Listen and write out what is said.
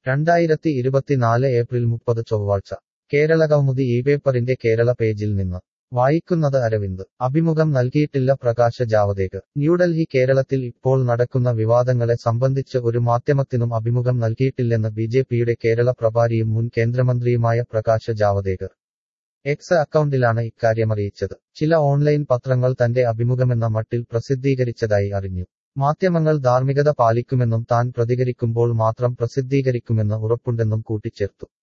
രണ്ടായിരത്തി ഇരുപത്തിനാല് ഏപ്രിൽ മുപ്പത് ചൊവ്വാഴ്ച കേരള കൗമുദി ഈ പേപ്പറിന്റെ കേരള പേജിൽ നിന്ന് വായിക്കുന്നത് അരവിന്ദ് അഭിമുഖം നൽകിയിട്ടില്ല പ്രകാശ ജാവദേക്കർ ന്യൂഡൽഹി കേരളത്തിൽ ഇപ്പോൾ നടക്കുന്ന വിവാദങ്ങളെ സംബന്ധിച്ച് ഒരു മാധ്യമത്തിനും അഭിമുഖം നൽകിയിട്ടില്ലെന്ന് ബിജെപിയുടെ കേരള പ്രഭാരിയും മുൻ കേന്ദ്രമന്ത്രിയുമായ പ്രകാശ ജാവദേക്കർ എക്സ് അക്കൗണ്ടിലാണ് ഇക്കാര്യമറിയിച്ചത് ചില ഓൺലൈൻ പത്രങ്ങൾ തന്റെ അഭിമുഖമെന്ന മട്ടിൽ പ്രസിദ്ധീകരിച്ചതായി അറിഞ്ഞു മാധ്യമങ്ങൾ ധാർമ്മികത പാലിക്കുമെന്നും താൻ പ്രതികരിക്കുമ്പോൾ മാത്രം പ്രസിദ്ധീകരിക്കുമെന്ന് ഉറപ്പുണ്ടെന്നും കൂട്ടിച്ചേർത്തു